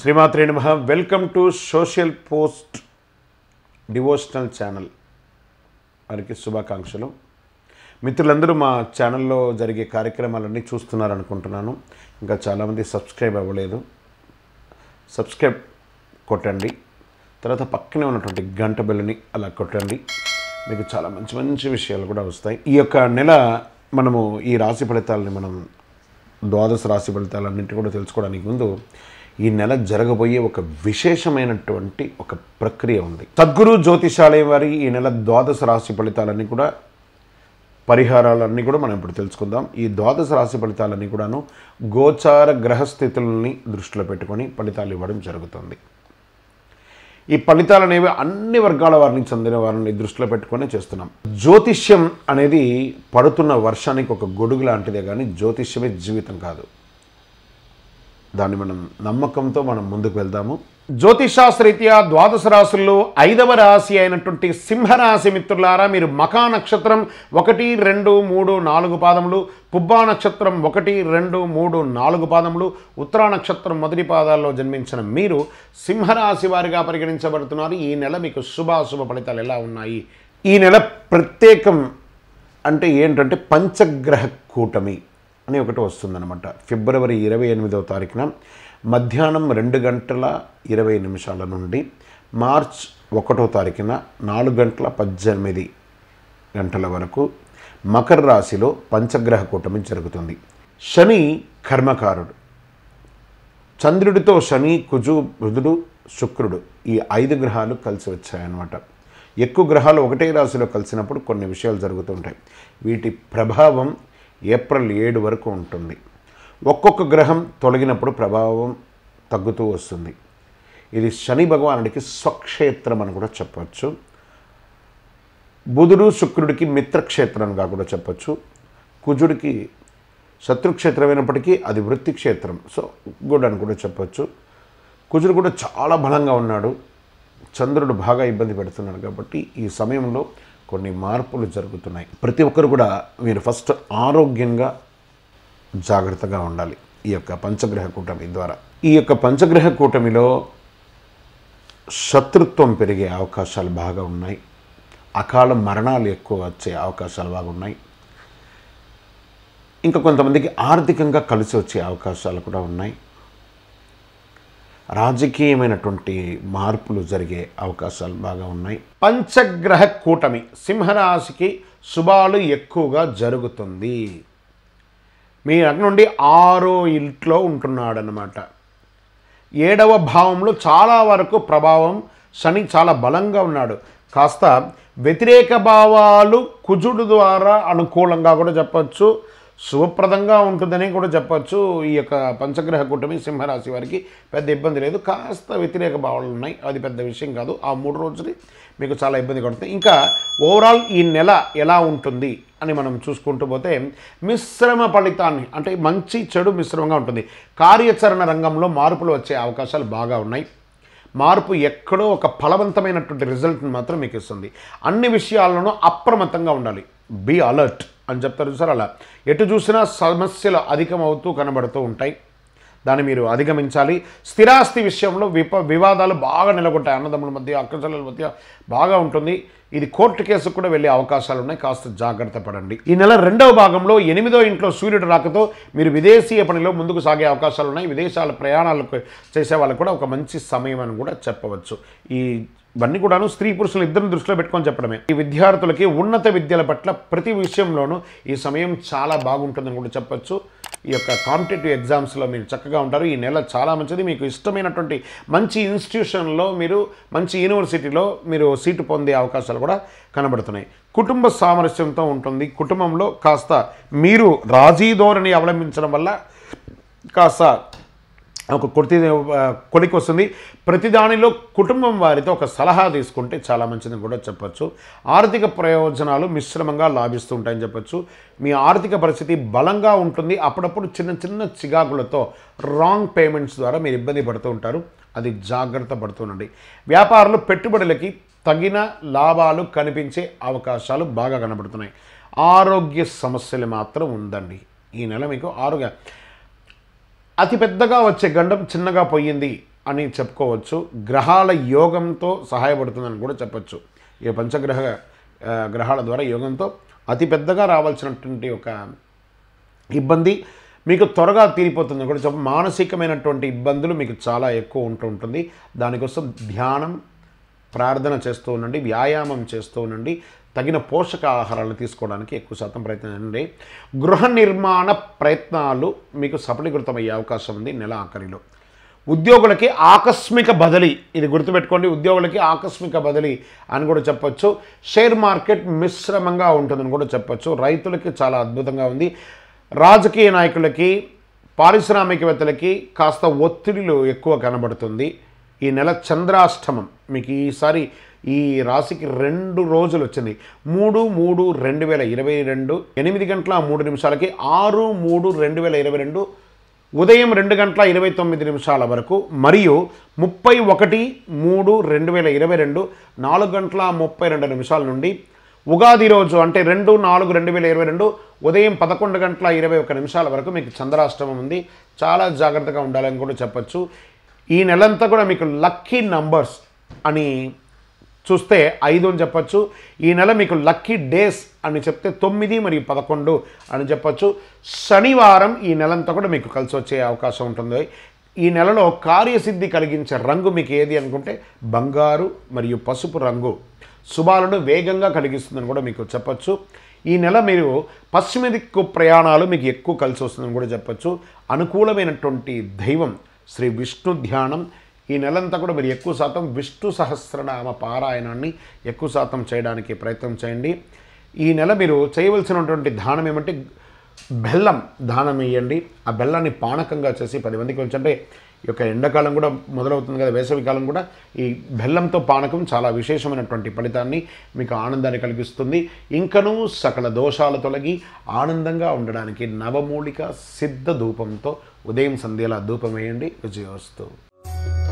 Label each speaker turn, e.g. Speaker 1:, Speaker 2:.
Speaker 1: శ్రీమాత్రే నమ welcome to social post devotional channel వారికి శుభాకాంక్షలు మిత్రులందరూ మా ఛానల్లో జరిగే కార్యక్రమాలన్నీ చూస్తున్నారనుకుంటున్నాను ఇంకా చాలామంది సబ్స్క్రైబ్ అవ్వలేదు సబ్స్క్రైబ్ కొట్టండి తర్వాత పక్కనే ఉన్నటువంటి గంట బెల్లని అలా కొట్టండి మీకు చాలా మంచి మంచి విషయాలు కూడా వస్తాయి ఈ యొక్క నెల మనము ఈ రాశి ఫలితాలని మనం ద్వాదశ రాశి ఫలితాలన్నింటి కూడా తెలుసుకోవడానికి ముందు ఈ నెల జరగబోయే ఒక విశేషమైనటువంటి ఒక ప్రక్రియ ఉంది సద్గురు జ్యోతిషాలయం వారి ఈ నెల ద్వాదశ రాశి ఫలితాలన్నీ కూడా పరిహారాలన్నీ కూడా మనం ఇప్పుడు తెలుసుకుందాం ఈ ద్వాదశ రాశి ఫలితాలన్నీ కూడాను గోచార గ్రహస్థితులని దృష్టిలో పెట్టుకొని ఫలితాలు ఇవ్వడం జరుగుతుంది ఈ ఫలితాలు అనేవి అన్ని వర్గాల వారిని చెందిన వారిని దృష్టిలో పెట్టుకొని చేస్తున్నాం జ్యోతిష్యం అనేది పడుతున్న వర్షానికి ఒక గొడుగు లాంటిదే కానీ జ్యోతిష్యమే జీవితం కాదు దాన్ని మనం నమ్మకంతో మనం ముందుకు వెళ్దాము జ్యోతిషాస్త్రరీత్యా ద్వాదశ రాశుల్లో ఐదవ రాశి అయినటువంటి సింహరాశి మిత్రులారా మీరు మకా నక్షత్రం ఒకటి రెండు మూడు నాలుగు పాదములు పుబ్బా నక్షత్రం ఒకటి రెండు మూడు నాలుగు పాదములు ఉత్తరా నక్షత్రం మొదటి పాదాల్లో జన్మించిన మీరు సింహరాశి వారిగా పరిగణించబడుతున్నారు ఈ నెల మీకు శుభాశుభ ఫలితాలు ఎలా ఉన్నాయి ఈ నెల ప్రత్యేకం అంటే ఏంటంటే పంచగ్రహ కూటమి అని ఒకటి వస్తుందన్నమాట ఫిబ్రవరి ఇరవై ఎనిమిదవ తారీఖున మధ్యాహ్నం రెండు గంటల ఇరవై నిమిషాల నుండి మార్చ్ ఒకటో తారీఖున నాలుగు గంటల పద్దెనిమిది గంటల వరకు మకర రాశిలో పంచగ్రహ కూటమి జరుగుతుంది శని కర్మకారుడు చంద్రుడితో శని కుజు బుధుడు శుక్రుడు ఈ ఐదు గ్రహాలు కలిసి వచ్చాయన్నమాట ఎక్కువ గ్రహాలు ఒకటే రాశిలో కలిసినప్పుడు కొన్ని విషయాలు జరుగుతుంటాయి వీటి ప్రభావం ఏప్రిల్ ఏడు వరకు ఉంటుంది ఒక్కొక్క గ్రహం తొలగినప్పుడు ప్రభావం తగ్గుతూ వస్తుంది ఇది శని భగవానుడికి స్వక్షేత్రం అని కూడా చెప్పవచ్చు బుధుడు శుక్రుడికి మిత్రక్షేత్రంగా కూడా చెప్పచ్చు కుజుడికి శత్రుక్షేత్రమైనప్పటికీ అది వృత్తి క్షేత్రం సో గుడ్ అని కూడా చెప్పచ్చు కుజుడు కూడా చాలా బలంగా ఉన్నాడు చంద్రుడు బాగా ఇబ్బంది పెడుతున్నాడు కాబట్టి ఈ సమయంలో కొన్ని మార్పులు జరుగుతున్నాయి ప్రతి ఒక్కరు కూడా మీరు ఫస్ట్ ఆరోగ్యంగా జాగ్రత్తగా ఉండాలి ఈ యొక్క పంచగ్రహ కూటమి ద్వారా ఈ యొక్క పంచగ్రహ కూటమిలో శత్రుత్వం పెరిగే అవకాశాలు బాగా ఉన్నాయి అకాల మరణాలు ఎక్కువ వచ్చే అవకాశాలు బాగా ఉన్నాయి ఇంకా కొంతమందికి ఆర్థికంగా కలిసి వచ్చే అవకాశాలు కూడా ఉన్నాయి రాజకీయమైనటువంటి మార్పులు జరిగే అవకాశాలు బాగా ఉన్నాయి పంచగ్రహ కూటమి సింహరాశికి శుభాలు ఎక్కువగా జరుగుతుంది మీ అక్కడ నుండి ఆరో ఇంట్లో ఉంటున్నాడనమాట ఏడవ భావంలో చాలా వరకు ప్రభావం శని చాలా బలంగా ఉన్నాడు కాస్త వ్యతిరేక భావాలు కుజుడు ద్వారా అనుకూలంగా కూడా చెప్పచ్చు శుభప్రదంగా ఉంటుందని కూడా చెప్పచ్చు ఈ యొక్క పంచగ్రహ కూటమి సింహరాశి వారికి పెద్ద ఇబ్బంది లేదు కాస్త వ్యతిరేక భావాలు ఉన్నాయి అది పెద్ద విషయం కాదు ఆ మూడు రోజులు మీకు చాలా ఇబ్బంది కొడుతుంది ఇంకా ఓవరాల్ ఈ నెల ఎలా ఉంటుంది అని మనం చూసుకుంటూ పోతే మిశ్రమ ఫలితాన్ని అంటే మంచి చెడు మిశ్రమంగా ఉంటుంది కార్యాచరణ రంగంలో మార్పులు వచ్చే అవకాశాలు బాగా ఉన్నాయి మార్పు ఎక్కడో ఒక ఫలవంతమైనటువంటి రిజల్ట్ని మాత్రం మీకు ఇస్తుంది అన్ని విషయాల్లోనూ అప్రమత్తంగా ఉండాలి బీ అలర్ట్ అని చెప్తారు సార్ అలా ఎటు చూసినా సమస్యలు అధికమవుతూ కనబడుతూ ఉంటాయి దాన్ని మీరు అధిగమించాలి స్థిరాస్తి విషయంలో విప వివాదాలు బాగా నెలకొంటాయి అన్నదమ్ముల మధ్య అక్కచెల్లెల మధ్య బాగా ఉంటుంది ఇది కోర్టు కేసుకు కూడా వెళ్ళే అవకాశాలు ఉన్నాయి కాస్త జాగ్రత్త పడండి ఈ నెల రెండవ భాగంలో ఎనిమిదో ఇంట్లో సూర్యుడు రాకతో మీరు విదేశీయ పనిలో ముందుకు సాగే అవకాశాలు ఉన్నాయి విదేశాల ప్రయాణాలకు చేసే వాళ్ళకు కూడా ఒక మంచి సమయం అని కూడా చెప్పవచ్చు ఈ ఇవన్నీ కూడాను స్త్రీ పురుషులు ఇద్దరిని దృష్టిలో పెట్టుకొని చెప్పడమే ఈ విద్యార్థులకి ఉన్నత విద్యల పట్ల ప్రతి విషయంలోనూ ఈ సమయం చాలా బాగుంటుందని కూడా చెప్పొచ్చు ఈ యొక్క కాంపిటేటివ్ ఎగ్జామ్స్లో మీరు చక్కగా ఉంటారు ఈ నెల చాలా మంచిది మీకు ఇష్టమైనటువంటి మంచి ఇన్స్టిట్యూషన్లో మీరు మంచి యూనివర్సిటీలో మీరు సీటు పొందే అవకాశాలు కూడా కనబడుతున్నాయి కుటుంబ సామరస్యంతో ఉంటుంది కుటుంబంలో కాస్త మీరు రాజీ ధోరణి అవలంబించడం వల్ల కాస్త ఒక కొద్ది కొలికి వస్తుంది ప్రతి దానిలో కుటుంబం వారితో ఒక సలహా తీసుకుంటే చాలా మంచిదని కూడా చెప్పచ్చు ఆర్థిక ప్రయోజనాలు మిశ్రమంగా లాభిస్తూ ఉంటాయని చెప్పచ్చు మీ ఆర్థిక పరిస్థితి బలంగా ఉంటుంది అప్పుడప్పుడు చిన్న చిన్న చిగాకులతో రాంగ్ పేమెంట్స్ ద్వారా మీరు ఇబ్బంది పడుతూ ఉంటారు అది జాగ్రత్త పడుతుండండి వ్యాపారులు పెట్టుబడులకి తగిన లాభాలు కనిపించే అవకాశాలు బాగా కనబడుతున్నాయి ఆరోగ్య సమస్యలు మాత్రం ఉందండి ఈ నెల మీకు ఆరోగ్య అతి పెద్దగా వచ్చే గండం చిన్నగా పోయింది అని చెప్పుకోవచ్చు గ్రహాల యోగంతో సహాయపడుతుందని కూడా చెప్పచ్చు ఈ పంచగ్రహ ఆ, గ్రహాల ద్వారా యోగంతో అతి పెద్దగా రావాల్సినటువంటి ఒక ఇబ్బంది మీకు త్వరగా తీరిపోతుంది కూడా చెప్ప మానసికమైనటువంటి ఇబ్బందులు మీకు చాలా ఎక్కువ ఉంటూ ఉంటుంది దానికోసం ధ్యానం ప్రార్థన చేస్తూ ఉండండి వ్యాయామం చేస్తూ ఉండండి తగిన పోషక ఆహారాలు తీసుకోవడానికి ఎక్కువ శాతం ప్రయత్నం చేయండి గృహ నిర్మాణ ప్రయత్నాలు మీకు సఫలీకృతమయ్యే అవకాశం ఉంది నెల ఆఖరిలో ఉద్యోగులకి ఆకస్మిక బదిలీ ఇది గుర్తుపెట్టుకోండి ఉద్యోగులకి ఆకస్మిక బదిలీ అని కూడా చెప్పొచ్చు షేర్ మార్కెట్ మిశ్రమంగా ఉంటుందని కూడా చెప్పొచ్చు రైతులకి చాలా అద్భుతంగా ఉంది రాజకీయ నాయకులకి పారిశ్రామికవేత్తలకి కాస్త ఒత్తిడిలు ఎక్కువ కనబడుతుంది ఈ నెల చంద్రాష్టమం మీకు ఈసారి ఈ రాశికి రెండు రోజులు వచ్చింది మూడు మూడు రెండు వేల ఇరవై రెండు ఎనిమిది గంటల మూడు నిమిషాలకి ఆరు మూడు రెండు వేల ఇరవై రెండు ఉదయం రెండు గంటల ఇరవై తొమ్మిది నిమిషాల వరకు మరియు ముప్పై ఒకటి మూడు రెండు వేల ఇరవై రెండు నాలుగు గంటల ముప్పై రెండు నిమిషాల నుండి ఉగాది రోజు అంటే రెండు నాలుగు రెండు వేల ఇరవై రెండు ఉదయం పదకొండు గంటల ఇరవై ఒక్క నిమిషాల వరకు మీకు చంద్రాష్టమం ఉంది చాలా జాగ్రత్తగా ఉండాలని కూడా చెప్పొచ్చు ఈ నెలంతా కూడా మీకు లక్కీ నంబర్స్ అని చూస్తే ఐదు అని చెప్పొచ్చు ఈ నెల మీకు లక్కీ డేస్ అని చెప్తే తొమ్మిది మరియు పదకొండు అని చెప్పొచ్చు శనివారం ఈ నెలంతా కూడా మీకు కలిసి వచ్చే అవకాశం ఉంటుంది ఈ నెలలో కార్యసిద్ధి కలిగించే రంగు మీకు ఏది అనుకుంటే బంగారు మరియు పసుపు రంగు శుభాలను వేగంగా కలిగిస్తుందని కూడా మీకు చెప్పొచ్చు ఈ నెల మీరు పశ్చిమ దిక్కు ప్రయాణాలు మీకు ఎక్కువ కలిసి వస్తుందని కూడా చెప్పొచ్చు అనుకూలమైనటువంటి దైవం శ్రీ విష్ణు ధ్యానం ఈ నెలంతా కూడా మీరు ఎక్కువ శాతం విష్ణు సహస్రనామ పారాయణాన్ని ఎక్కువ శాతం చేయడానికి ప్రయత్నం చేయండి ఈ నెల మీరు చేయవలసినటువంటి దానం ఏమంటే బెల్లం దానం వేయండి ఆ బెల్లాన్ని పానకంగా చేసి పది మందికి ఉంచంటే ఈ యొక్క ఎండాకాలం కూడా మొదలవుతుంది కదా వేసవికాలం కూడా ఈ బెల్లంతో పానకం చాలా విశేషమైనటువంటి ఫలితాన్ని మీకు ఆనందాన్ని కలిగిస్తుంది ఇంకనూ సకల దోషాలు తొలగి ఆనందంగా ఉండడానికి నవమూలిక సిద్ధ ధూపంతో ఉదయం సంధ్యలా ధూపం వేయండి విజయోస్తు